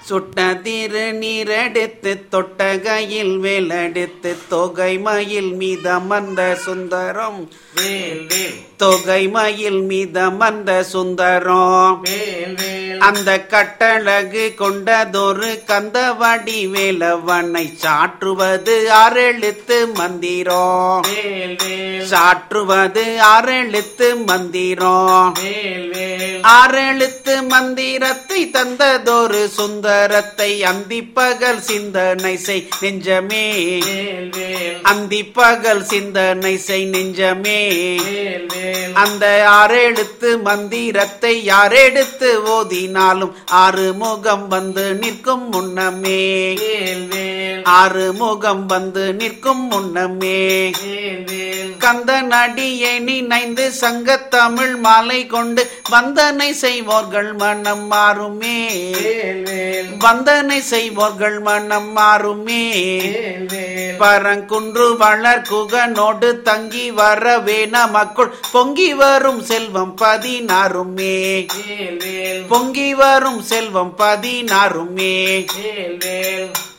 சுட்ட திருநீரெடுத்து தொட்டகையில் வேலெடுத்து தொகை மயில் மீதமர்ந்த சுந்தரம் வேல் வேல் தொகை மயில் மீதமர்ந்த சுந்தரம் வேல் வேல் அந்த கட்டழகு கொண்டதொரு கந்தவடி வேலவனை சாற்றுவது ஆறெழுத்து மந்திரம் வேல் வேல் சாற்றுவது ஆறெழுத்து மந்திரம் வேல் வேல் ஆறெழுத்து மந்திரத்தை தந்ததொரு சுந்தரத்தை அந்திப்பகல் சிந்தனை செய் நெஞ்சமே வேல் வேல் அந்திப்பகல் சிந்தனை செய் நெஞ்சமே வேல் வேல் அந்த ஆறெழுத்து மந்திரத்தை யாரெடுத்து ஓதினாலும் ஆறு முகம் வந்து நிற்கும் முன்னமே வேல் வேல் ஆறு முகம் வந்து நிற்கும் முன்னமே வேல் வேல் கந்தன் அடியை நினைந்து சங்கத்தமிழ் மாலை கொண்டு வந்தனை செய்வோர்கள் மனம் மாறுமே வேல் வேல் வந்தனை செய்வோர்கள் மனம் மாறுமே வேல் வேல் பரங்குன்று வளர் குகனோடு தங்கி வரவே நமக்குள் பொங்கி வரும் செல்வம் பதினாறுமே வேல் வேல் பொங்கி வரும் செல்வம் பதினாறுமே வேல் வேல்